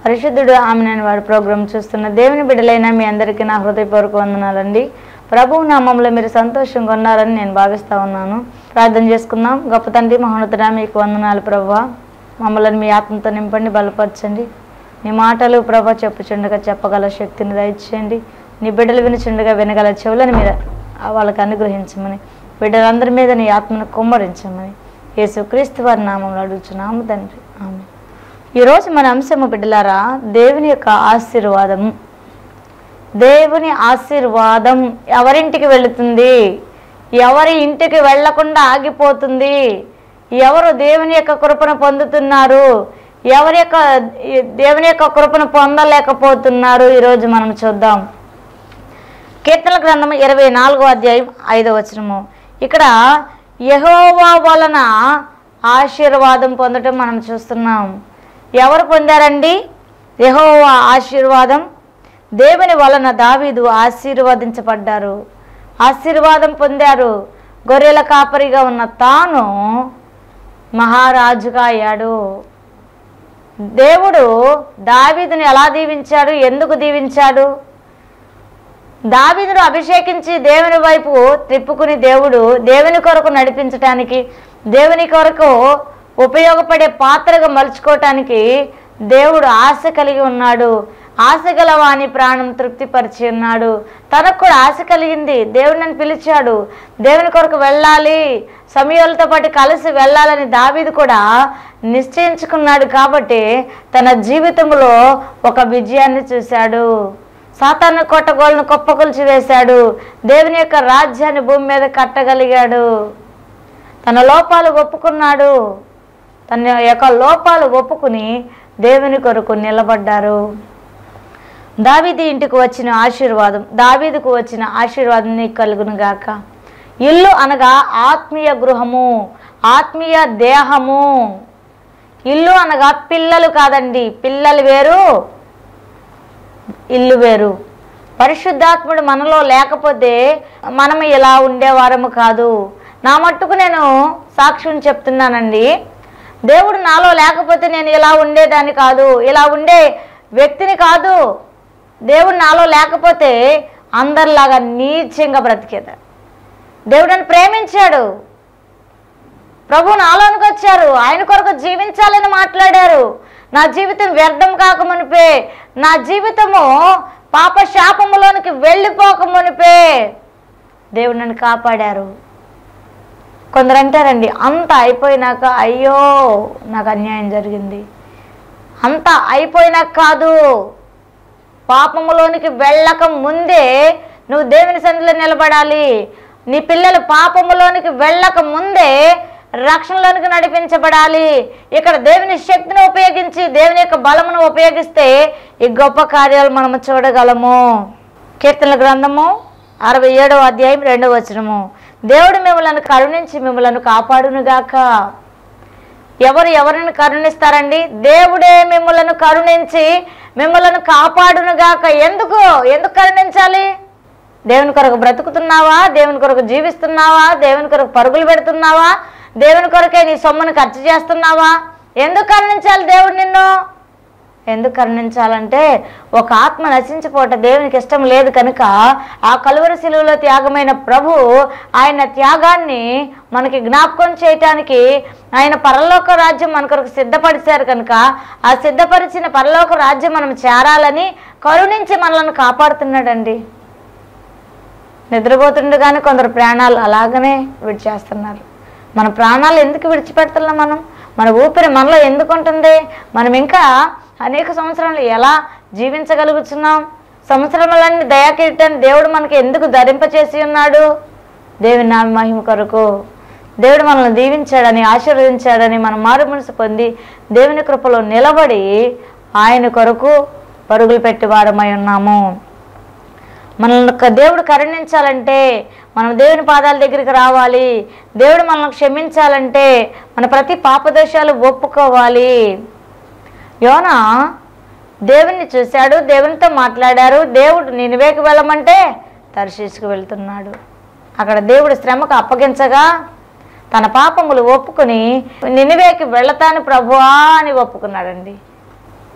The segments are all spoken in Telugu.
పరిశుద్ధుడు ఆమె నేను వారి ప్రోగ్రాం చూస్తున్న దేవుని బిడ్డలైన మీ అందరికీ నా హృదయపూర్వక వందనాలండి ప్రభువు నామంలో మీరు సంతోషంగా ఉన్నారని నేను భావిస్తా ఉన్నాను ప్రార్థన చేసుకుందాం గొప్ప తండ్రి మహోన్నతుడా మీకు వందనాలు ప్రభా మమ్మల్ని మీ ఆత్మతో నింపండి బలపరచండి నీ మాటలు ప్రభా చెప్పుచుండగా చెప్పగల శక్తిని దయచేయండి నీ బిడ్డలు వినుచుండగా వినగల చెవులను మీరు వాళ్ళకి అనుగ్రహించమని బిడ్డలందరి మీద నీ ఆత్మను కుమ్మరించమని యేసుక్రీస్తు వారి నామంలో అడుగుచున్నాము తండ్రి ఆమె ఈరోజు మన అంశము బిడ్డలారా దేవుని యొక్క ఆశీర్వాదం దేవుని ఆశీర్వాదం ఎవరింటికి వెళుతుంది ఎవరి ఇంటికి వెళ్లకుండా ఆగిపోతుంది ఎవరు దేవుని యొక్క కృపను పొందుతున్నారు ఎవరి యొక్క దేవుని యొక్క కృపను పొందలేకపోతున్నారు ఈరోజు మనం చూద్దాం కీర్తన గ్రంథం ఇరవై నాలుగో అధ్యాయం ఐదో వచనము ఇక్కడ యహోవా వలన ఆశీర్వాదం పొందటం మనం చూస్తున్నాం ఎవరు పొందారండి యహోవా ఆశీర్వాదం దేవుని వలన దావీదు ఆశీర్వదించబడ్డారు ఆశీర్వాదం పొందారు గొర్రెల కాపరిగా ఉన్న తాను మహారాజుగా అయ్యాడు దేవుడు దావీదుని ఎలా దీవించాడు ఎందుకు దీవించాడు దావీదును అభిషేకించి దేవుని వైపు తిప్పుకుని దేవుడు దేవుని కొరకు నడిపించటానికి దేవుని కొరకు ఉపయోగపడే పాత్రగా మలుచుకోవటానికి దేవుడు ఆశ కలిగి ఉన్నాడు ఆశ గల వాని ప్రాణం తృప్తిపరిచి ఉన్నాడు తనకు కూడా ఆశ కలిగింది దేవుడు నన్ను పిలిచాడు దేవుని కొరకు వెళ్ళాలి సమయాలతో పాటు కలిసి వెళ్ళాలని దావీదు కూడా నిశ్చయించుకున్నాడు కాబట్టి తన జీవితంలో ఒక విజయాన్ని చూశాడు సాతాను కొట్టగోళ్ళను కుప్పకొల్చి వేశాడు దేవుని యొక్క రాజ్యాన్ని భూమి మీద కట్టగలిగాడు తన లోపాలు ఒప్పుకున్నాడు తన యొక్క లోపాలు ఒప్పుకుని దేవుని కొరకు నిలబడ్డారు దావీది ఇంటికి వచ్చిన ఆశీర్వాదం దావీదుకు వచ్చిన ఆశీర్వాదం నీకు కలుగును గాక ఇల్లు అనగా ఆత్మీయ గృహము ఆత్మీయ దేహము ఇల్లు అనగా పిల్లలు కాదండి పిల్లలు వేరు ఇల్లు వేరు పరిశుద్ధాత్ముడు మనలో లేకపోతే మనం ఇలా ఉండేవారము కాదు నా మట్టుకు నేను సాక్ష్యం చెప్తున్నానండి దేవుడు నాలో లేకపోతే నేను ఇలా ఉండేదాన్ని కాదు ఇలా ఉండే వ్యక్తిని కాదు దేవుడు నాలో లేకపోతే అందరిలాగా నీచంగా బ్రతికేదా దేవుడు నన్ను ప్రేమించాడు ప్రభు నాలోనికి వచ్చారు ఆయన కొరకు జీవించాలని మాట్లాడారు నా జీవితం వ్యర్థం కాకమునిపే నా జీవితము పాప శాపములోనికి వెళ్ళిపోకమునిపే దేవుడు నన్ను కాపాడారు కొందరు అంటారండి అంత అయిపోయినాక అయ్యో నాకు అన్యాయం జరిగింది అంత అయిపోయినాక కాదు పాపములోనికి వెళ్ళక ముందే నువ్వు దేవుని సన్నిధిలో నిలబడాలి నీ పిల్లలు పాపములోనికి వెళ్ళక ముందే రక్షణలోనికి నడిపించబడాలి ఇక్కడ దేవుని శక్తిని ఉపయోగించి దేవుని యొక్క బలమును ఉపయోగిస్తే ఈ గొప్ప కార్యాలు మనము చూడగలము కీర్తనల గ్రంథము అరవై ఏడవ అధ్యాయం రెండవ వచనము దేవుడు మిమ్మల్ని కరుణించి మిమ్మల్ని కాపాడునుగాక ఎవరు ఎవరిని కరుణిస్తారండి దేవుడే మిమ్మల్ని కరుణించి మిమ్మల్ని కాపాడునుగాక ఎందుకు ఎందుకు కరుణించాలి దేవుని కొరకు బ్రతుకుతున్నావా దేవుని కొరకు జీవిస్తున్నావా దేవుని కొరకు పరుగులు పెడుతున్నావా దేవుని కొరకే నీ సొమ్మును ఖర్చు చేస్తున్నావా ఎందుకు కరుణించాలి దేవుడు నిన్ను ఎందుకు కరుణించాలంటే ఒక ఆత్మ నశించిపోవట దేవునికి ఇష్టం లేదు కనుక ఆ కలువరి శిలువలో త్యాగమైన ప్రభు ఆయన త్యాగాన్ని మనకి జ్ఞాపకం చేయటానికి ఆయన పరలోక రాజ్యం మన కొరకు సిద్ధపరిచారు కనుక ఆ సిద్ధపరిచిన పరలోక రాజ్యం మనం చేరాలని కరుణించి మనల్ని కాపాడుతున్నాడండి నిద్రపోతుండగానే కొందరు ప్రాణాలు అలాగనే విడిచేస్తున్నారు మన ప్రాణాలు ఎందుకు విడిచిపెడుతున్నాం మనం మన ఊపిరి మనలో ఎందుకు ఉంటుంది మనం ఇంకా అనేక సంవత్సరాలు ఎలా జీవించగలుగుతున్నాం సంవత్సరములన్నీ దయాకిరీటాన్ని దేవుడు మనకి ఎందుకు ధరింపచేసి ఉన్నాడు దేవుని నామ మహిమ కొరకు దేవుడు మనల్ని దీవించాడని ఆశీర్వదించాడని మనం మారు మనసు పొంది దేవుని కృపలో నిలబడి ఆయన కొరకు పరుగులు పెట్టి వారమై ఉన్నాము మనల్ని ఒక దేవుడు కరుణించాలంటే మనం దేవుని పాదాల దగ్గరికి రావాలి దేవుడు మనల్ని క్షమించాలంటే మన ప్రతి పాపదోషాలు ఒప్పుకోవాలి యోన దేవుణ్ణి చూశాడు దేవునితో మాట్లాడారు దేవుడు నినివేకి వెళ్ళమంటే తర్శీసుకు వెళ్తున్నాడు అక్కడ దేవుడు శ్రమకు అప్పగించగా తన పాపములు ఒప్పుకొని నినివేకి వెళతాను ప్రభువా అని ఒప్పుకున్నాడండి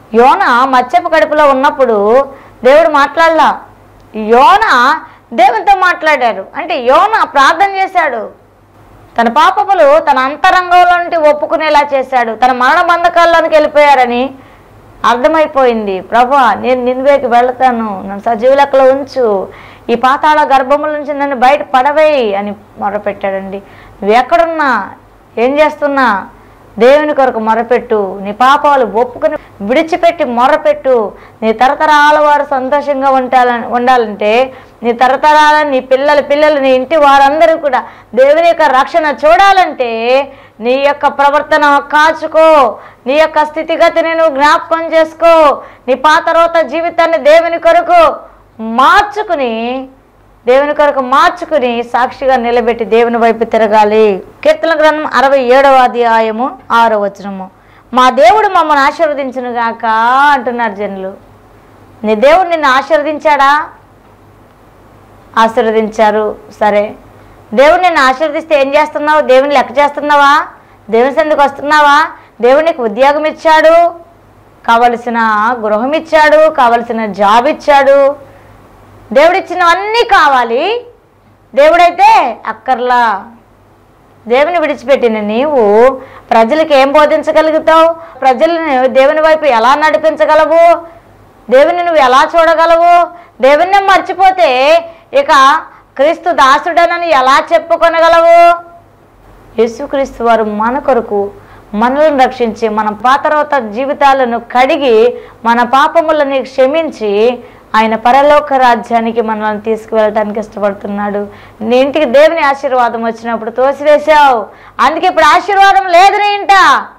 యోన మత్స్యపు కడుపులో ఉన్నప్పుడు దేవుడు మాట్లాడలా యోన దేవునితో మాట్లాడారు అంటే యోన ప్రార్థన చేశాడు తన పాపములు తన అంతరంగంలో నుండి ఒప్పుకునేలా చేశాడు తన మరణ బంధకాల్లోనికి వెళ్ళిపోయారని అర్థమైపోయింది ప్రభా నేను నిన్వేకి వెళ్తాను నన్ను సజీవ లెక్కలో ఉంచు ఈ పాతాళ గర్భముల నుంచి నన్ను బయట పడవేయి అని మొరపెట్టాడండి నువ్వు ఎక్కడున్నా ఏం చేస్తున్నా దేవుని కొరకు మొరపెట్టు నీ పాపాలు ఒప్పుకుని విడిచిపెట్టి మొరపెట్టు నీ తరతరాల వారు సంతోషంగా ఉండాలని ఉండాలంటే నీ తరతరాల నీ పిల్లల పిల్లలు నీ ఇంటి వారందరూ కూడా దేవుని యొక్క రక్షణ చూడాలంటే నీ యొక్క ప్రవర్తన కాచుకో నీ యొక్క స్థితిగతిని నువ్వు జ్ఞాపకం చేసుకో నీ పాత రోత జీవితాన్ని దేవుని కొరకు మార్చుకుని దేవుని కొరకు మార్చుకుని సాక్షిగా నిలబెట్టి దేవుని వైపు తిరగాలి కీర్తన గ్రంథం అరవై ఏడవ అధ్యాయము ఆరో వచనము మా దేవుడు మమ్మల్ని ఆశీర్వదించును గాక అంటున్నారు జనులు నీ దేవుడు నిన్ను ఆశీర్వదించాడా ఆశీర్వదించారు సరే దేవుడు నిన్ను ఆశీర్వదిస్తే ఏం చేస్తున్నావు దేవుని లెక్క చేస్తున్నావా దేవుని సందుకు వస్తున్నావా దేవుడు నీకు ఉద్యోగం ఇచ్చాడు కావలసిన గృహం ఇచ్చాడు కావలసిన జాబ్ ఇచ్చాడు దేవుడిచ్చినవన్నీ కావాలి దేవుడైతే అక్కర్లా దేవుని విడిచిపెట్టిన నీవు ప్రజలకు ఏం బోధించగలుగుతావు ప్రజలను దేవుని వైపు ఎలా నడిపించగలవు దేవుని నువ్వు ఎలా చూడగలవు దేవుని మర్చిపోతే ఇక క్రీస్తు దాసుడనని ఎలా చెప్పుకొనగలవు యేసుక్రీస్తు వారు మన కొరకు మనల్ని రక్షించి మన పాతరోత జీవితాలను కడిగి మన పాపములని క్షమించి ఆయన పరలోక రాజ్యానికి మనల్ని తీసుకువెళ్ళడానికి ఇష్టపడుతున్నాడు నీ ఇంటికి దేవుని ఆశీర్వాదం వచ్చినప్పుడు తోసివేశావు అందుకే ఇప్పుడు ఆశీర్వాదం లేదు నీ ఇంట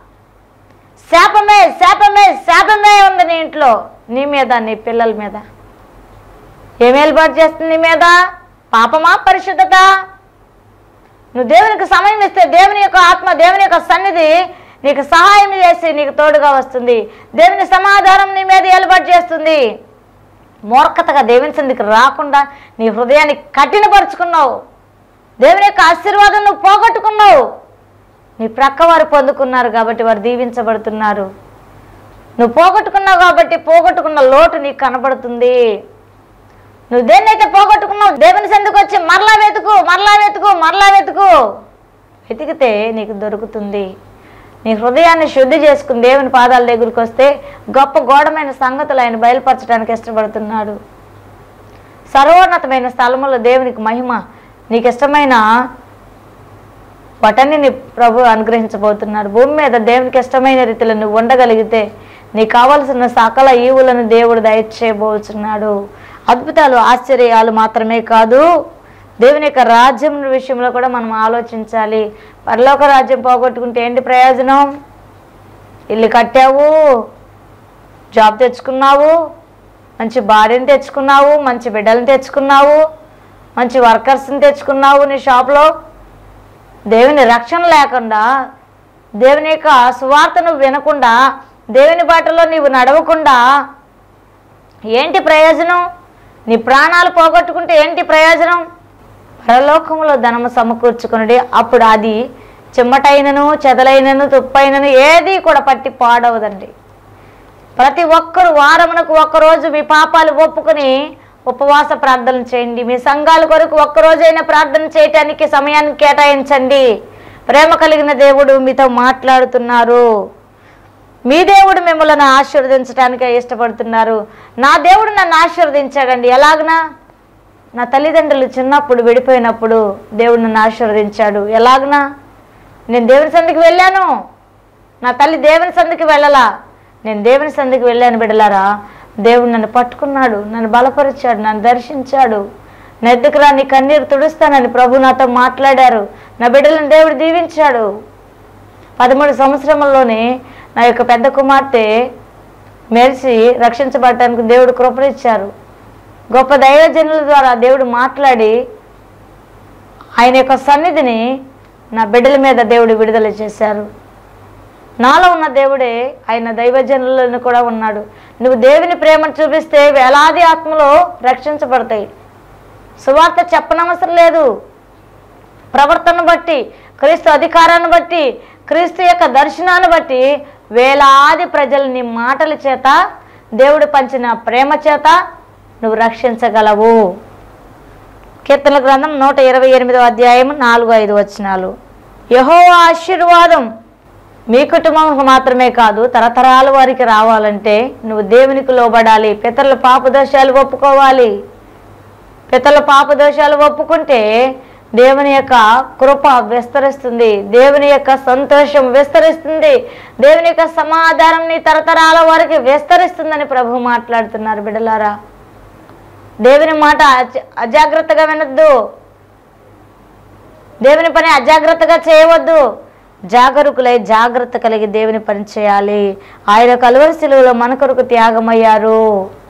శాపమే శాపమే శాపమే ఉంది నీ ఇంట్లో నీ మీద నీ పిల్లల మీద ఏం ఏర్పాటు చేస్తుంది నీ మీద పాపమా పరిశుద్ధత నువ్వు దేవునికి సమయం ఇస్తే దేవుని యొక్క ఆత్మ దేవుని యొక్క సన్నిధి నీకు సహాయం చేసి నీకు తోడుగా వస్తుంది దేవుని సమాధానం నీ మీద ఏర్పాటు చేస్తుంది మూర్ఖతగా దేవుని సన్నిధికి రాకుండా నీ హృదయాన్ని కఠినపరుచుకున్నావు దేవుని యొక్క ఆశీర్వాదం నువ్వు పోగొట్టుకున్నావు నీ ప్రక్క వారు పొందుకున్నారు కాబట్టి వారు దీవించబడుతున్నారు నువ్వు పోగొట్టుకున్నావు కాబట్టి పోగొట్టుకున్న లోటు నీకు కనబడుతుంది నువ్వు దేన్నైతే పోగొట్టుకున్నావు దేవుని సందుకు వచ్చి మరలా వెతుకు మరలా వెతుకు మరలా వెతుకు వెతికితే నీకు దొరుకుతుంది నీ హృదయాన్ని శుద్ధి చేసుకుని దేవుని పాదాల దగ్గరికి వస్తే గొప్ప గోడమైన సంగతులు ఆయన బయలుపరచడానికి ఇష్టపడుతున్నాడు సర్వోన్నతమైన స్థలములో దేవునికి మహిమ నీకు ఇష్టమైన వాటన్ని నీ ప్రభు అనుగ్రహించబోతున్నాడు భూమి మీద దేవునికి ఇష్టమైన రీతిలో నువ్వు ఉండగలిగితే నీకు కావలసిన సకల ఈవులను దేవుడు దయచేయబోతున్నాడు అద్భుతాలు ఆశ్చర్యాలు మాత్రమే కాదు దేవుని యొక్క రాజ్యం విషయంలో కూడా మనం ఆలోచించాలి పరలోక రాజ్యం పోగొట్టుకుంటే ఏంటి ప్రయోజనం ఇల్లు కట్టావు జాబ్ తెచ్చుకున్నావు మంచి భార్యని తెచ్చుకున్నావు మంచి బిడ్డలను తెచ్చుకున్నావు మంచి వర్కర్స్ని తెచ్చుకున్నావు నీ షాప్లో దేవుని రక్షణ లేకుండా దేవుని యొక్క సువార్త నువ్వు వినకుండా దేవుని బాటలో నీవు నడవకుండా ఏంటి ప్రయోజనం నీ ప్రాణాలు పోగొట్టుకుంటే ఏంటి ప్రయోజనం పరలోకంలో ధనము సమకూర్చుకున్నది అప్పుడు అది చిమ్మటైనను చెదలైనను తుప్పైనను ఏది కూడా పట్టి పాడవదండి ప్రతి ఒక్కరు వారమునకు ఒక్కరోజు మీ పాపాలు ఒప్పుకొని ఉపవాస ప్రార్థన చేయండి మీ సంఘాల కొరకు ఒక్కరోజైనా ప్రార్థన చేయటానికి సమయాన్ని కేటాయించండి ప్రేమ కలిగిన దేవుడు మీతో మాట్లాడుతున్నారు మీ దేవుడు మిమ్మల్ని ఆశీర్వదించడానికి ఇష్టపడుతున్నారు నా దేవుడు నన్ను ఆశీర్వదించాడండి ఎలాగనా నా తల్లిదండ్రులు చిన్నప్పుడు విడిపోయినప్పుడు దేవుడు నన్ను ఆశీర్వదించాడు ఎలాగనా నేను దేవుని సందికి వెళ్ళాను నా తల్లి దేవుని సందికి వెళ్ళలా నేను దేవుని సందికి వెళ్ళాను బిడ్డలారా దేవుడు నన్ను పట్టుకున్నాడు నన్ను బలపరిచాడు నన్ను దర్శించాడు నా ఎద్దుకు రా నీ కన్నీరు తుడుస్తానని ప్రభు నాతో మాట్లాడారు నా బిడ్డలను దేవుడు దీవించాడు పదమూడు సంవత్సరంలోనే నా యొక్క పెద్ద కుమార్తె మెరిసి రక్షించబడటానికి దేవుడు కృపనిచ్చారు గొప్ప దైవజనుల ద్వారా దేవుడు మాట్లాడి ఆయన యొక్క సన్నిధిని నా బిడ్డల మీద దేవుడు విడుదల చేశారు నాలో ఉన్న దేవుడే ఆయన దైవజనులను కూడా ఉన్నాడు నువ్వు దేవుని ప్రేమను చూపిస్తే వేలాది ఆత్మలు రక్షించబడతాయి సువార్త చెప్పనవసరం లేదు ప్రవర్తన బట్టి క్రీస్తు అధికారాన్ని బట్టి క్రీస్తు యొక్క దర్శనాన్ని బట్టి వేలాది ప్రజలు నీ మాటల చేత దేవుడు పంచిన ప్రేమ చేత నువ్వు రక్షించగలవు కీర్తన గ్రంథం నూట ఇరవై ఎనిమిదో అధ్యాయం నాలుగు ఐదు వచనాలు యహో ఆశీర్వాదం మీ కుటుంబంకు మాత్రమే కాదు తరతరాల వారికి రావాలంటే నువ్వు దేవునికి లోబడాలి పితరుల పాపదోషాలు ఒప్పుకోవాలి పితరుల పాపదోషాలు ఒప్పుకుంటే దేవుని యొక్క కృప విస్తరిస్తుంది దేవుని యొక్క సంతోషం విస్తరిస్తుంది దేవుని యొక్క సమాధానం నీ తరతరాల వారికి విస్తరిస్తుందని ప్రభు మాట్లాడుతున్నారు బిడ్డలారా దేవుని మాట అజ- అజాగ్రత్తగా వినొద్దు దేవుని పని అజాగ్రత్తగా చేయవద్దు జాగరూకులై జాగ్రత్త కలిగి దేవుని పని చేయాలి ఆయన కలువరి శిలువలో మన కొరకు త్యాగమయ్యారు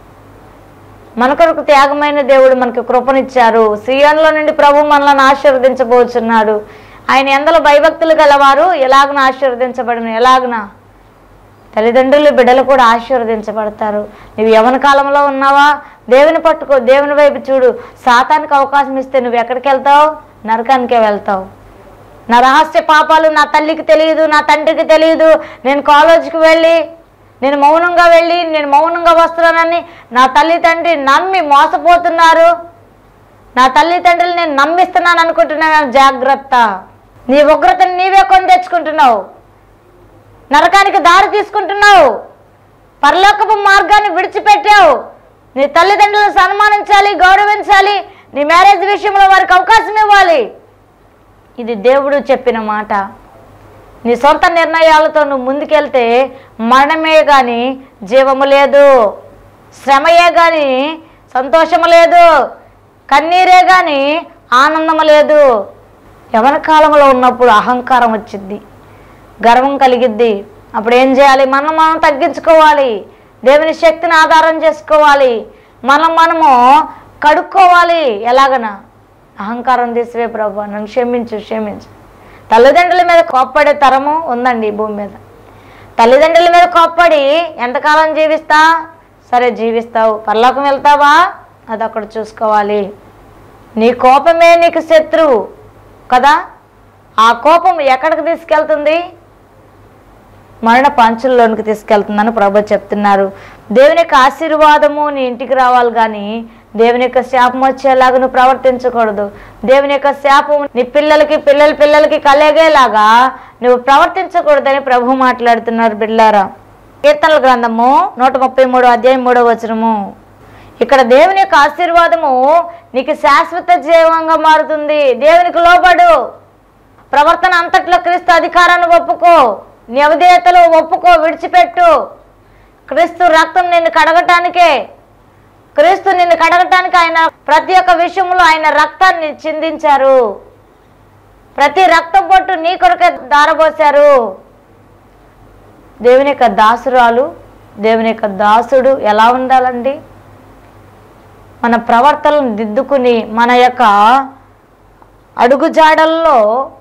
మన కొరకు త్యాగమైన దేవుడు మనకు కృపనిచ్చారు సియోన్లో నుండి ప్రభు మనల్ని ఆశీర్వదించబోచున్నాడు ఆయన ఎందలో భయభక్తులు గలవారు ఎలాగన ఆశీర్వదించబడిన ఎలాగన తల్లిదండ్రులు బిడ్డలు కూడా ఆశీర్వదించబడతారు నువ్వు యవన కాలంలో ఉన్నావా దేవుని పట్టుకో దేవుని వైపు చూడు సాతానికి అవకాశం ఇస్తే నువ్వు ఎక్కడికి వెళ్తావు నరకానికే వెళ్తావు నా రహస్య పాపాలు నా తల్లికి తెలియదు నా తండ్రికి తెలియదు నేను కాలేజీకి వెళ్ళి నేను మౌనంగా వెళ్ళి నేను మౌనంగా వస్తున్నానని నా తల్లి తండ్రి నమ్మి మోసపోతున్నారు నా తల్లి తండ్రులు నేను నమ్మిస్తున్నాను అనుకుంటున్నాను జాగ్రత్త నీ ఉగ్రతను నీవే కొని తెచ్చుకుంటున్నావు నరకానికి దారి తీసుకుంటున్నావు పరలోకపు మార్గాన్ని విడిచిపెట్టావు నీ తల్లిదండ్రులను సన్మానించాలి గౌరవించాలి నీ మ్యారేజ్ విషయంలో వారికి అవకాశం ఇవ్వాలి ఇది దేవుడు చెప్పిన మాట నీ సొంత నిర్ణయాలతో నువ్వు ముందుకెళ్తే మరణమే కానీ జీవము లేదు శ్రమయే కానీ సంతోషము లేదు కన్నీరే కానీ ఆనందము లేదు యవన కాలంలో ఉన్నప్పుడు అహంకారం వచ్చింది గర్వం కలిగిద్ది అప్పుడు ఏం చేయాలి మనం మనం తగ్గించుకోవాలి దేవుని శక్తిని ఆధారం చేసుకోవాలి మనం మనము కడుక్కోవాలి ఎలాగనా అహంకారం తీసివే ప్రభు నన్ను క్షమించు క్షమించు తల్లిదండ్రుల మీద కోప్పడే తరము ఉందండి ఈ భూమి మీద తల్లిదండ్రుల మీద కోప్పడి ఎంతకాలం జీవిస్తా సరే జీవిస్తావు పరలోకం వెళ్తావా అది అక్కడ చూసుకోవాలి నీ కోపమే నీకు శత్రువు కదా ఆ కోపం ఎక్కడికి తీసుకెళ్తుంది మరణ పంచుల్లోనికి తీసుకెళ్తుందని ప్రభు చెప్తున్నారు దేవుని యొక్క ఆశీర్వాదము నీ ఇంటికి రావాలి కానీ దేవుని యొక్క శాపం వచ్చేలాగా నువ్వు ప్రవర్తించకూడదు దేవుని యొక్క శాపం నీ పిల్లలకి పిల్లల పిల్లలకి కలిగేలాగా నువ్వు ప్రవర్తించకూడదని ప్రభు మాట్లాడుతున్నారు బిడ్లారా కీర్తనల గ్రంథము నూట ముప్పై మూడు అధ్యాయం మూడో వచనము ఇక్కడ దేవుని యొక్క ఆశీర్వాదము నీకు శాశ్వత జీవంగా మారుతుంది దేవునికి లోబడు ప్రవర్తన అంతట్లో క్రీస్తు అధికారాన్ని ఒప్పుకో నీ అవిధేయతలు ఒప్పుకో విడిచిపెట్టు క్రీస్తు రక్తం నిన్ను కడగటానికే క్రీస్తు నిన్ను కడగటానికి ఆయన ప్రతి ఒక్క విషయంలో ఆయన రక్తాన్ని చిందించారు ప్రతి రక్తం పొట్టు నీ కొరకే దారబోశారు దేవుని యొక్క దాసురాలు దేవుని యొక్క దాసుడు ఎలా ఉండాలండి మన ప్రవర్తనను దిద్దుకుని మన యొక్క అడుగుజాడల్లో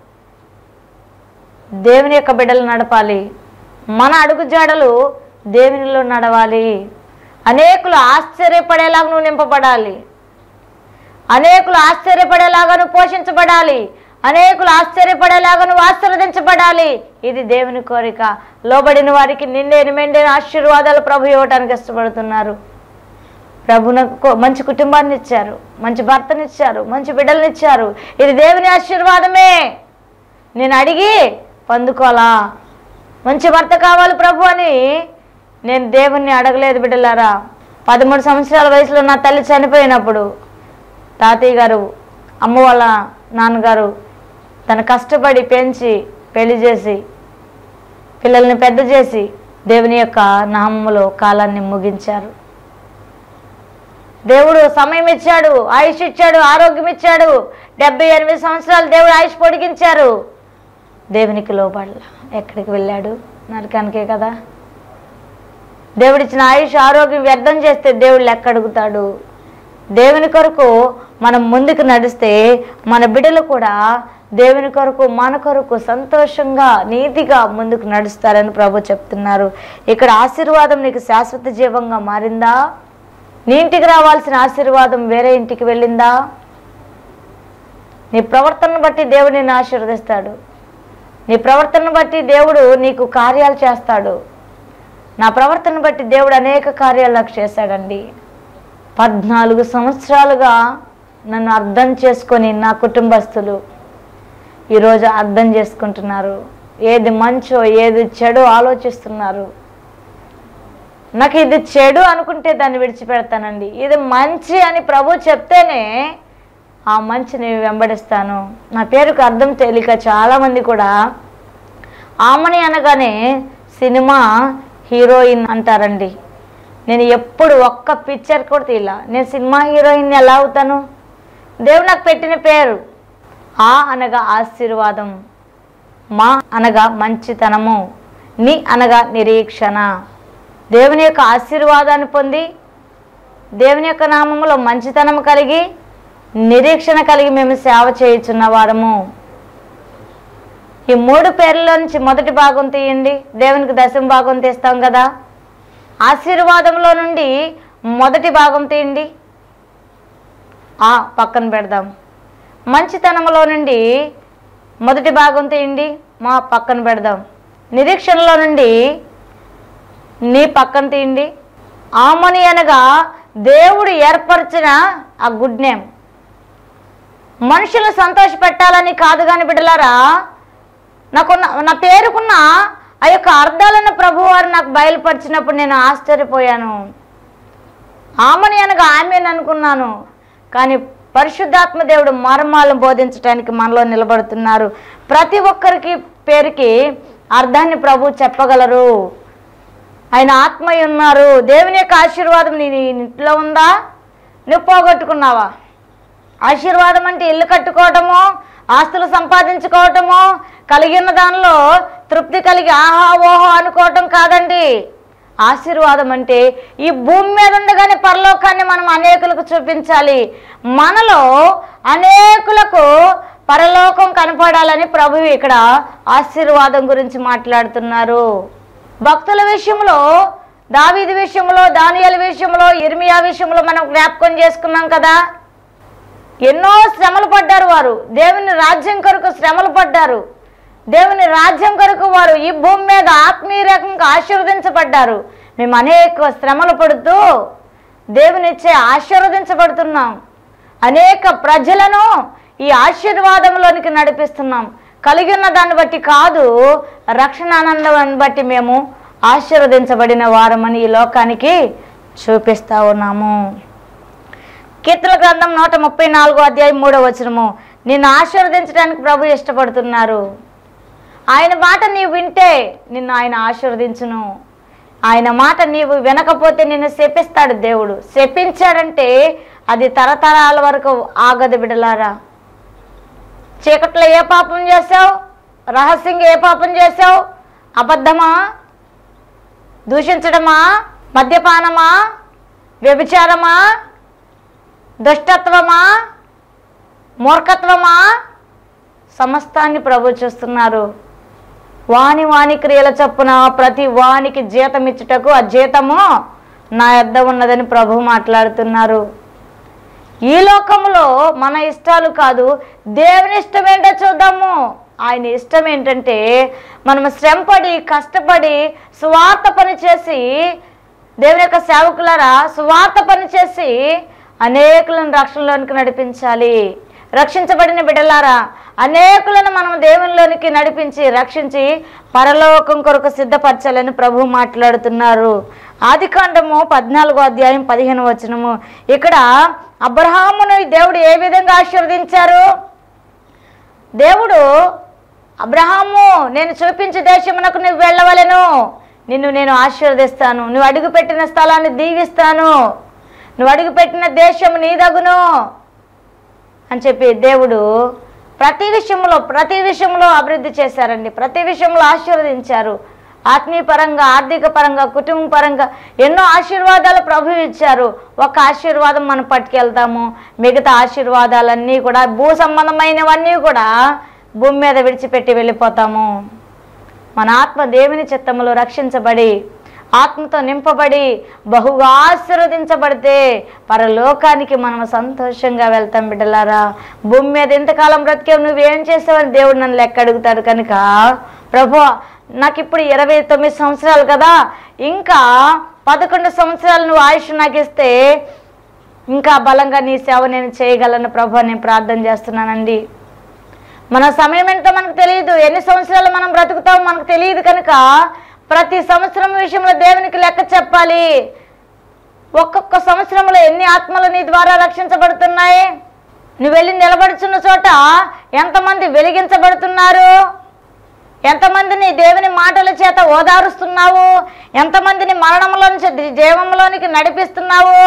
దేవుని యొక్క బిడ్డలు నడపాలి మన అడుగుజాడలు దేవునిలో నడవాలి అనేకులు ఆశ్చర్యపడేలాగా నువ్వు నింపబడాలి అనేకులు ఆశ్చర్యపడేలాగా నువ్వు పోషించబడాలి అనేకులు ఆశ్చర్యపడేలాగా నువ్వు ఆశీర్వదించబడాలి ఇది దేవుని కోరిక లోబడిన వారికి నిండే మెండైన ఆశీర్వాదాలు ప్రభు ఇవ్వటానికి ఇష్టపడుతున్నారు ప్రభునకు మంచి కుటుంబాన్ని ఇచ్చారు మంచి భర్తనిచ్చారు మంచి బిడ్డలనిచ్చారు ఇది దేవుని ఆశీర్వాదమే నేను అడిగి పొందుకోవాలా మంచి భర్త కావాలి ప్రభు అని నేను దేవుణ్ణి అడగలేదు బిడ్డలారా పదమూడు సంవత్సరాల వయసులో నా తల్లి చనిపోయినప్పుడు తాతయ్య గారు అమ్మ వాళ్ళ నాన్నగారు తను కష్టపడి పెంచి పెళ్లి చేసి పిల్లల్ని పెద్ద చేసి దేవుని యొక్క నామములో కాలాన్ని ముగించారు దేవుడు సమయం ఇచ్చాడు ఆయుష్ ఇచ్చాడు ఆరోగ్యం ఇచ్చాడు డెబ్బై ఎనిమిది సంవత్సరాలు దేవుడు ఆయుష్ పొడిగించారు దేవునికి లోబడల ఎక్కడికి వెళ్ళాడు నరకానికే కదా దేవుడిచ్చిన ఆయుష్ ఆరోగ్యం వ్యర్థం చేస్తే దేవుడు లెక్క అడుగుతాడు దేవుని కొరకు మనం ముందుకు నడిస్తే మన బిడ్డలు కూడా దేవుని కొరకు మన కొరకు సంతోషంగా నీతిగా ముందుకు నడుస్తారని ప్రభు చెప్తున్నారు ఇక్కడ ఆశీర్వాదం నీకు శాశ్వత జీవంగా మారిందా నీ ఇంటికి రావాల్సిన ఆశీర్వాదం వేరే ఇంటికి వెళ్ళిందా నీ ప్రవర్తనను బట్టి దేవుడు నిన్ను ఆశీర్వదిస్తాడు నీ ప్రవర్తనను బట్టి దేవుడు నీకు కార్యాలు చేస్తాడు నా ప్రవర్తన బట్టి దేవుడు అనేక కార్యాలు నాకు చేశాడండి పద్నాలుగు సంవత్సరాలుగా నన్ను అర్థం చేసుకొని నా కుటుంబస్తులు ఈరోజు అర్థం చేసుకుంటున్నారు ఏది మంచో ఏది చెడో ఆలోచిస్తున్నారు నాకు ఇది చెడు అనుకుంటే దాన్ని విడిచిపెడతానండి ఇది మంచి అని ప్రభు చెప్తేనే ఆ మంచిని వెంబడిస్తాను నా పేరుకు అర్థం తేలిక చాలామంది కూడా ఆమని అనగానే సినిమా హీరోయిన్ అంటారండి నేను ఎప్పుడు ఒక్క పిక్చర్ కూడా తీలా నేను సినిమా హీరోయిన్ ఎలా అవుతాను దేవుడు నాకు పెట్టిన పేరు ఆ అనగా ఆశీర్వాదం మా అనగా మంచితనము ని అనగా నిరీక్షణ దేవుని యొక్క ఆశీర్వాదాన్ని పొంది దేవుని యొక్క నామములో మంచితనం కలిగి నిరీక్షణ కలిగి మేము సేవ చేయుచున్న వారము ఈ మూడు పేర్ల నుంచి మొదటి భాగం తీయండి దేవునికి దశమ భాగం తీస్తాం కదా ఆశీర్వాదంలో నుండి మొదటి భాగం తీయండి ఆ పక్కన పెడదాం మంచితనంలో నుండి మొదటి భాగం తీయండి మా పక్కన పెడదాం నిరీక్షణలో నుండి నీ పక్కన తీయండి ఆమని అనగా దేవుడు ఏర్పరిచిన ఆ గుడ్ నేమ్ మనుషులు సంతోష పెట్టాలని కాదు కాని బిడ్డలారా నాకున్న నా పేరుకున్న ఆ యొక్క అర్థాలను ప్రభువారు నాకు బయలుపరిచినప్పుడు నేను ఆశ్చర్యపోయాను ఆమెని అనగా ఆమెను అనుకున్నాను కానీ పరిశుద్ధాత్మ దేవుడు మర్మాలను బోధించడానికి మనలో నిలబడుతున్నారు ప్రతి ఒక్కరికి పేరుకి అర్థాన్ని ప్రభు చెప్పగలరు ఆయన ఆత్మయ్య ఉన్నారు దేవుని యొక్క ఆశీర్వాదం నీ నీ ఇంట్లో ఉందా నువ్వు పోగొట్టుకున్నావా ఆశీర్వాదం అంటే ఇల్లు కట్టుకోవటము ఆస్తులు సంపాదించుకోవటము కలిగిన దానిలో తృప్తి కలిగి ఆహా ఓహో అనుకోవటం కాదండి ఆశీర్వాదం అంటే ఈ భూమి మీద ఉండగానే పరలోకాన్ని మనం అనేకులకు చూపించాలి మనలో అనేకులకు పరలోకం కనపడాలని ప్రభువు ఇక్కడ ఆశీర్వాదం గురించి మాట్లాడుతున్నారు భక్తుల విషయంలో దావీది విషయంలో దానియల విషయంలో ఇర్మియా విషయంలో మనం జ్ఞాపకం చేసుకున్నాం కదా ఎన్నో శ్రమలు పడ్డారు వారు దేవుని రాజ్యం కొరకు శ్రమలు పడ్డారు దేవుని రాజ్యం కొరకు వారు ఈ భూమి మీద ఆత్మీయ రకంగా ఆశీర్వదించబడ్డారు మేము అనేక శ్రమలు పడుతూ దేవునిచ్చే ఆశీర్వదించబడుతున్నాం అనేక ప్రజలను ఈ ఆశీర్వాదంలోనికి నడిపిస్తున్నాం కలిగి ఉన్న దాన్ని బట్టి కాదు రక్షణ ఆనందాన్ని బట్టి మేము ఆశీర్వదించబడిన వారమని ఈ లోకానికి చూపిస్తా ఉన్నాము కీర్తన గ్రంథం నూట ముప్పై నాలుగో అధ్యాయం మూడో వచనము నిన్ను ఆశీర్వదించడానికి ప్రభు ఇష్టపడుతున్నారు ఆయన మాట నీవు వింటే నిన్ను ఆయన ఆశీర్వదించును ఆయన మాట నీవు వినకపోతే నిన్ను శపిస్తాడు దేవుడు శపించాడంటే అది తరతరాల వరకు ఆగదు బిడలారా చీకట్లో ఏ పాపం చేసావు రహస్యంగా ఏ పాపం చేసావు అబద్ధమా దూషించడమా మద్యపానమా వ్యభిచారమా దుష్టత్వమా మూర్ఖత్వమా సమస్తాన్ని ప్రభు చూస్తున్నారు వాని వాని క్రియల చొప్పున ప్రతి వానికి జీతం ఇచ్చుటకు ఆ జీతము నా యొద్ద ఉన్నదని ప్రభు మాట్లాడుతున్నారు ఈ లోకంలో మన ఇష్టాలు కాదు దేవుని ఇష్టం ఏంటో చూద్దాము ఆయన ఇష్టం ఏంటంటే మనం శ్రమపడి కష్టపడి స్వార్థ పని చేసి దేవుని యొక్క సేవకులారా స్వార్థ పని చేసి అనేకులను రక్షణలోనికి నడిపించాలి రక్షించబడిన బిడ్డలారా అనేకులను మనం దేవునిలోనికి నడిపించి రక్షించి పరలోకం కొరకు సిద్ధపరచాలని ప్రభు మాట్లాడుతున్నారు ఆదికాండము పద్నాలుగో అధ్యాయం పదిహేను వచనము ఇక్కడ అబ్రహామును దేవుడు ఏ విధంగా ఆశీర్వదించారు దేవుడు అబ్రహాము నేను చూపించే దేశమునకు నువ్వు వెళ్ళవలెను నిన్ను నేను ఆశీర్వదిస్తాను నువ్వు అడుగుపెట్టిన స్థలాన్ని దీవిస్తాను నువ్వు అడుగుపెట్టిన దేశం నీదగును అని చెప్పి దేవుడు ప్రతి విషయంలో ప్రతి విషయంలో అభివృద్ధి చేశారండి ప్రతి విషయంలో ఆశీర్వదించారు ఆత్మీయ పరంగా ఆర్థిక పరంగా కుటుంబ పరంగా ఎన్నో ఆశీర్వాదాలు ప్రభు ఇచ్చారు ఒక ఆశీర్వాదం మనం పట్టుకెళ్తాము మిగతా ఆశీర్వాదాలన్నీ కూడా భూ సంబంధమైనవన్నీ కూడా భూమి మీద విడిచిపెట్టి వెళ్ళిపోతాము మన ఆత్మ దేవుని చిత్తములో రక్షించబడి ఆత్మతో నింపబడి బహుగా ఆశీర్వదించబడితే పరలోకానికి మనం సంతోషంగా వెళ్తాం బిడ్డలారా భూమి మీద ఎంతకాలం బ్రతికేవు నువ్వేం చేసావని దేవుడు నన్ను లెక్క అడుగుతాడు కనుక ప్రభు నాకు ఇప్పుడు ఇరవై తొమ్మిది సంవత్సరాలు కదా ఇంకా పదకొండు సంవత్సరాలు నువ్వు ఆయుష్ నాకు ఇస్తే ఇంకా బలంగా నీ సేవ నేను చేయగలను ప్రభు నేను ప్రార్థన చేస్తున్నానండి మన సమయం ఎంతో మనకు తెలియదు ఎన్ని సంవత్సరాలు మనం బ్రతుకుతామో మనకు తెలియదు కనుక ప్రతి సంవత్సరం విషయంలో దేవునికి లెక్క చెప్పాలి ఒక్కొక్క సంవత్సరంలో ఎన్ని ఆత్మలు నీ ద్వారా రక్షించబడుతున్నాయి నువ్వు వెళ్ళి నిలబడుచున్న చోట ఎంతమంది వెలిగించబడుతున్నారు ఎంతమందిని దేవుని మాటల చేత ఓదారుస్తున్నావు ఎంతమందిని మరణంలో నుంచి జీవంలోనికి నడిపిస్తున్నావు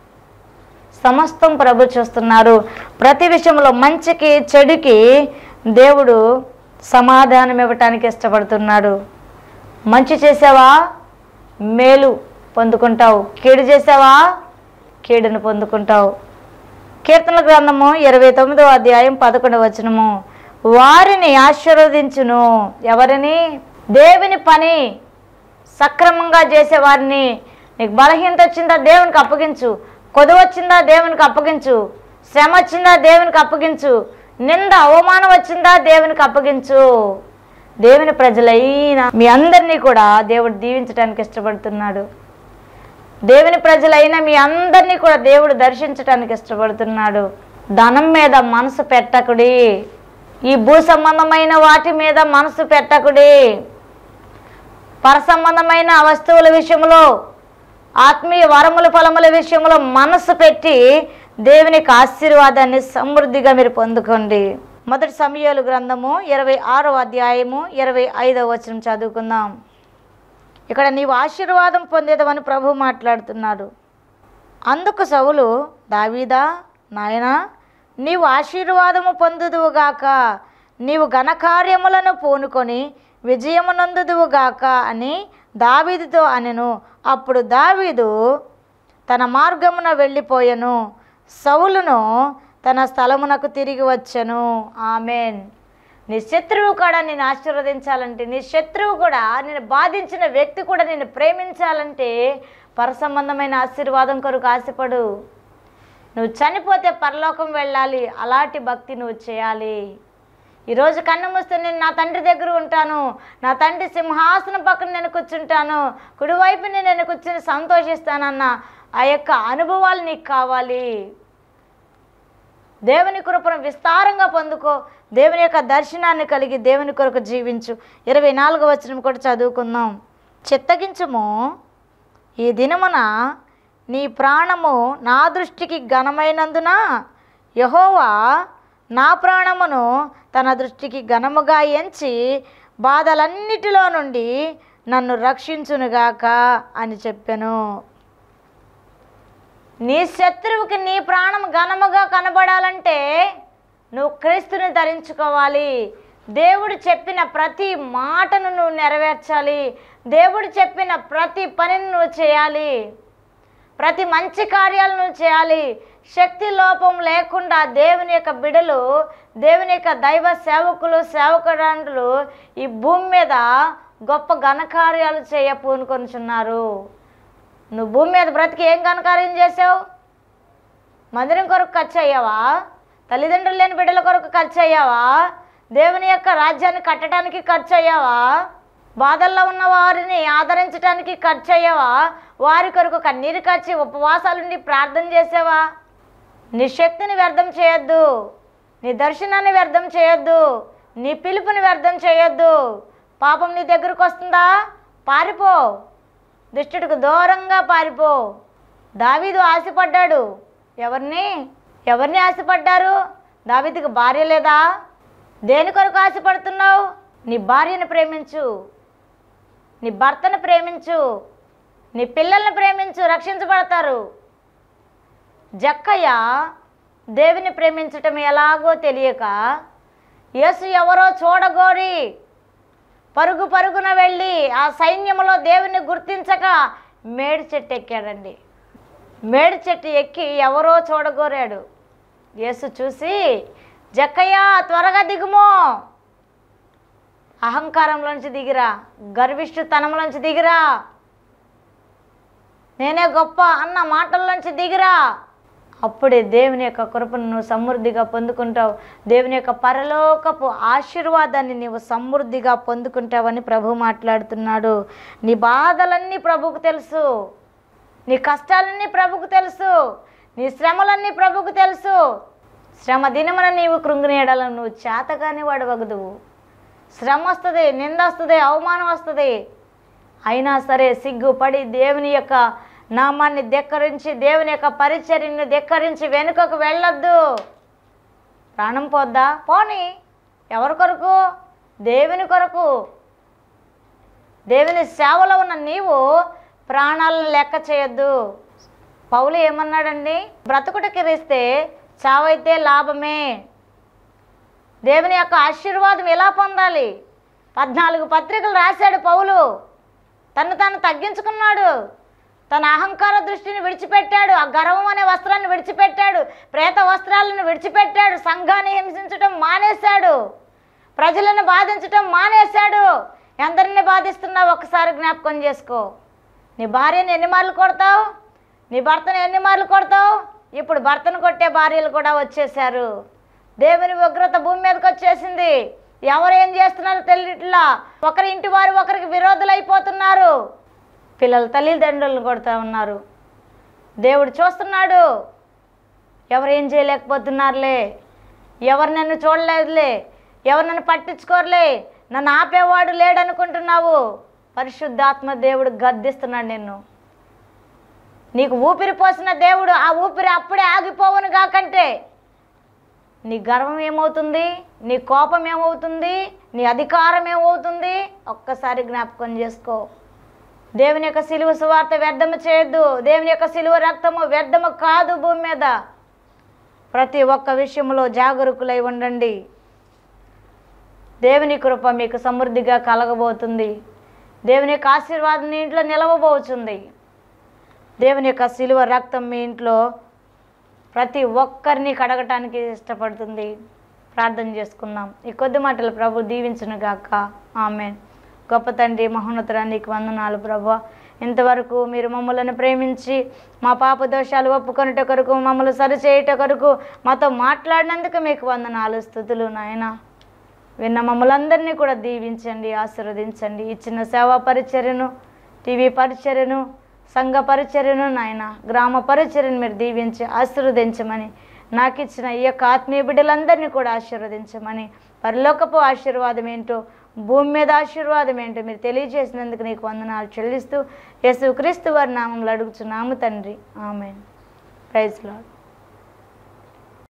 సమస్తం ప్రభు చూస్తున్నారు ప్రతి విషయంలో మంచికి చెడుకి దేవుడు సమాధానం ఇవ్వటానికి ఇష్టపడుతున్నాడు మంచి చేసావా మేలు పొందుకుంటావు కీడు చేసావా కీడును పొందుకుంటావు కీర్తన గ్రంథము ఇరవై తొమ్మిదవ అధ్యాయం పదకొండవ వచనము వారిని ఆశీర్వదించును ఎవరిని దేవుని పని సక్రమంగా చేసే వారిని నీకు బలహీనత వచ్చిందా దేవునికి అప్పగించు కొదువ వచ్చిందా దేవునికి అప్పగించు శ్రమ వచ్చిందా దేవునికి అప్పగించు నింద అవమానం వచ్చిందా దేవునికి అప్పగించు దేవుని ప్రజలైన మీ అందరినీ కూడా దేవుడు దీవించడానికి ఇష్టపడుతున్నాడు దేవుని ప్రజలైన మీ అందరినీ కూడా దేవుడు దర్శించడానికి ఇష్టపడుతున్నాడు ధనం మీద మనసు పెట్టకుడి ఈ భూ సంబంధమైన వాటి మీద మనసు పెట్టకుడి పర సంబంధమైన వస్తువుల విషయంలో ఆత్మీయ వరముల ఫలముల విషయంలో మనసు పెట్టి దేవునికి ఆశీర్వాదాన్ని సమృద్ధిగా మీరు పొందుకోండి మొదటి సమయాలు గ్రంథము ఇరవై ఆరో అధ్యాయము ఇరవై ఐదవ వచనం చదువుకుందాం ఇక్కడ నీవు ఆశీర్వాదం పొందేదవని ప్రభు మాట్లాడుతున్నాడు అందుకు సౌలు దావీదా నాయనా నీవు ఆశీర్వాదము పొందుదువుగాక నీవు ఘనకార్యములను పూనుకొని విజయమునందుదువుగాక అని దావీదుతో అనెను అప్పుడు దావీదు తన మార్గమున వెళ్ళిపోయెను సౌలును తన స్థలమునకు తిరిగి వచ్చెను ఆమెన్ నీ శత్రువు కూడా నేను ఆశీర్వదించాలంటే నీ శత్రువు కూడా నేను బాధించిన వ్యక్తి కూడా నేను ప్రేమించాలంటే పరసంబంధమైన ఆశీర్వాదం కొరకు ఆశపడు నువ్వు చనిపోతే పరలోకం వెళ్ళాలి అలాంటి భక్తి నువ్వు చేయాలి ఈరోజు కన్ను మూస్తే నేను నా తండ్రి దగ్గర ఉంటాను నా తండ్రి సింహాసనం పక్కన నేను కూర్చుంటాను కుడివైపుని నేను కూర్చుని సంతోషిస్తానన్న ఆ యొక్క అనుభవాలు నీకు కావాలి దేవుని కృపను విస్తారంగా పొందుకో దేవుని యొక్క దర్శనాన్ని కలిగి దేవుని కొరకు జీవించు ఇరవై నాలుగో వచనం కూడా చదువుకుందాం చిత్తగించుము ఈ దినమున నీ ప్రాణము నా దృష్టికి ఘనమైనందున యహోవా నా ప్రాణమును తన దృష్టికి ఘనముగా ఎంచి బాధలన్నిటిలో నుండి నన్ను రక్షించునుగాక అని చెప్పాను నీ శత్రువుకి నీ ప్రాణం ఘనముగా కనబడాలంటే నువ్వు క్రీస్తుని ధరించుకోవాలి దేవుడు చెప్పిన ప్రతి మాటను నువ్వు నెరవేర్చాలి దేవుడు చెప్పిన ప్రతి పనిని నువ్వు చేయాలి ప్రతి మంచి కార్యాలు నువ్వు చేయాలి శక్తి లోపం లేకుండా దేవుని యొక్క బిడలు దేవుని యొక్క దైవ సేవకులు సేవకురాండ్రులు ఈ భూమి మీద గొప్ప ఘనకార్యాలు చేయ పూనుకొనిచున్నారు నువ్వు భూమి మీద బ్రతికి ఏం ఘనకార్యం చేసావు మందిరం కొరకు ఖర్చు అయ్యావా తల్లిదండ్రులు లేని బిడ్డల కొరకు ఖర్చు అయ్యావా దేవుని యొక్క రాజ్యాన్ని కట్టడానికి ఖర్చు అయ్యావా బాధల్లో ఉన్న వారిని ఆదరించడానికి ఖర్చు అయ్యావా వారి కొరకు కన్నీరు ఖర్చి ఉపవాసాలుండి ప్రార్థన చేసావా నీ శక్తిని వ్యర్థం చేయొద్దు నీ దర్శనాన్ని వ్యర్థం చేయొద్దు నీ పిలుపుని వ్యర్థం చేయొద్దు పాపం నీ దగ్గరకు వస్తుందా పారిపో దుష్టుడికి దూరంగా పారిపో దావీదు ఆశపడ్డాడు ఎవరిని ఎవరిని ఆశపడ్డారు దావీదుకి భార్య లేదా దేని కొరకు ఆశపడుతున్నావు నీ భార్యను ప్రేమించు నీ భర్తను ప్రేమించు నీ పిల్లల్ని ప్రేమించు రక్షించబడతారు జక్కయ్య దేవుని ప్రేమించటం ఎలాగో తెలియక యేసు ఎవరో చూడగోరి పరుగు పరుగున వెళ్ళి ఆ సైన్యంలో దేవుని గుర్తించక మేడి చెట్టు ఎక్కాడండి మేడి చెట్టు ఎక్కి ఎవరో చూడగోరాడు యేసు చూసి జక్కయ్య త్వరగా దిగుమో అహంకారంలోంచి దిగిరా గర్విష్ఠతనంలోంచి దిగిరా నేనే గొప్ప అన్న మాటల్లోంచి దిగిరా అప్పుడే దేవుని యొక్క కృపను నువ్వు సమృద్ధిగా పొందుకుంటావు దేవుని యొక్క పరలోకపు ఆశీర్వాదాన్ని నీవు సమృద్ధిగా పొందుకుంటావని ప్రభు మాట్లాడుతున్నాడు నీ బాధలన్నీ ప్రభుకు తెలుసు నీ కష్టాలన్నీ ప్రభుకు తెలుసు నీ శ్రమలన్నీ ప్రభుకు తెలుసు శ్రమ దినమున నీవు కృంగినేయడాలను నువ్వు చేతగాని వాడవగదువు శ్రమ వస్తుంది నింద వస్తుంది అవమానం వస్తుంది అయినా సరే సిగ్గుపడి దేవుని యొక్క నామాన్ని ధిక్కరించి దేవుని యొక్క పరిచర్యను ధిక్కరించి వెనుకకు వెళ్ళొద్దు ప్రాణం పోద్దా పోని ఎవరి కొరకు దేవుని కొరకు దేవుని సేవలో ఉన్న నీవు ప్రాణాలను లెక్క చేయొద్దు పౌలు ఏమన్నాడండి బ్రతుకుటకి రిస్తే చావైతే లాభమే దేవుని యొక్క ఆశీర్వాదం ఎలా పొందాలి పద్నాలుగు పత్రికలు రాశాడు పౌలు తను తాను తగ్గించుకున్నాడు తన అహంకార దృష్టిని విడిచిపెట్టాడు ఆ గర్వం అనే వస్త్రాన్ని విడిచిపెట్టాడు ప్రేత వస్త్రాలను విడిచిపెట్టాడు సంఘాన్ని హింసించడం మానేశాడు ప్రజలను బాధించటం మానేశాడు ఎందరిని బాధిస్తున్నావు ఒకసారి జ్ఞాపకం చేసుకో నీ భార్యను ఎన్ని మార్లు కొడతావు నీ భర్తను ఎన్ని మార్లు కొడతావు ఇప్పుడు భర్తను కొట్టే భార్యలు కూడా వచ్చేసారు దేవుని ఉగ్రత భూమి మీదకి వచ్చేసింది ఎవరు ఏం చేస్తున్నారో తెలియట్లా ఒకరి ఇంటి వారు ఒకరికి విరోధులు అయిపోతున్నారు పిల్లల తల్లిదండ్రులను కొడుతూ ఉన్నారు దేవుడు చూస్తున్నాడు ఎవరు ఏం చేయలేకపోతున్నారులే ఎవరు నన్ను చూడలేదులే ఎవరు నన్ను పట్టించుకోరులే నన్ను ఆపేవాడు లేడనుకుంటున్నావు పరిశుద్ధాత్మ దేవుడు గద్దిస్తున్నాడు నిన్ను నీకు ఊపిరి పోసిన దేవుడు ఆ ఊపిరి అప్పుడే ఆగిపోవును కాకంటే నీ గర్వం ఏమవుతుంది నీ కోపం ఏమవుతుంది నీ అధికారం ఏమవుతుంది ఒక్కసారి జ్ఞాపకం చేసుకో దేవుని యొక్క సిలువ సువార్త వ్యర్థము చేయొద్దు దేవుని యొక్క సిలువ రక్తము వ్యర్థము కాదు భూమి మీద ప్రతి ఒక్క విషయంలో జాగరూకులై ఉండండి దేవుని కృప మీకు సమృద్ధిగా కలగబోతుంది దేవుని యొక్క ఆశీర్వాదం మీ ఇంట్లో నిలవబోతుంది దేవుని యొక్క సిలువ రక్తం మీ ఇంట్లో ప్రతి ఒక్కరిని కడగటానికి ఇష్టపడుతుంది ప్రార్థన చేసుకుందాం ఈ కొద్ది మాటలు ప్రభు దీవించును గాక ఆమె గొప్ప తండ్రి మహోన్నతుడా నీకు వందనాలు ప్రభు ఇంతవరకు మీరు మమ్మల్ని ప్రేమించి మా పాప దోషాలు ఒప్పుకొనుట కొరకు మమ్మల్ని సరిచేయుట కొరకు మాతో మాట్లాడినందుకు మీకు వందనాలు స్థుతులు నాయన విన్న మమ్మల్ందరినీ కూడా దీవించండి ఆశీర్వదించండి ఇచ్చిన సేవా పరిచర్యను టీవీ పరిచర్యను సంఘ పరిచర్యను నాయన గ్రామ పరిచర్యను మీరు దీవించి ఆశీర్వదించమని నాకు ఇచ్చిన ఈ యొక్క ఆత్మీయ బిడ్డలందరినీ కూడా ఆశీర్వదించమని పరలోకపు ఆశీర్వాదం ఏంటో భూమి మీద ఆశీర్వాదం ఏంటో మీరు తెలియజేసినందుకు నీకు వందనాలు చెల్లిస్తూ యేసు క్రీస్తు వారి నామంలో అడుగుచున్నాము తండ్రి ఆమె ప్రైజ్ లాడ్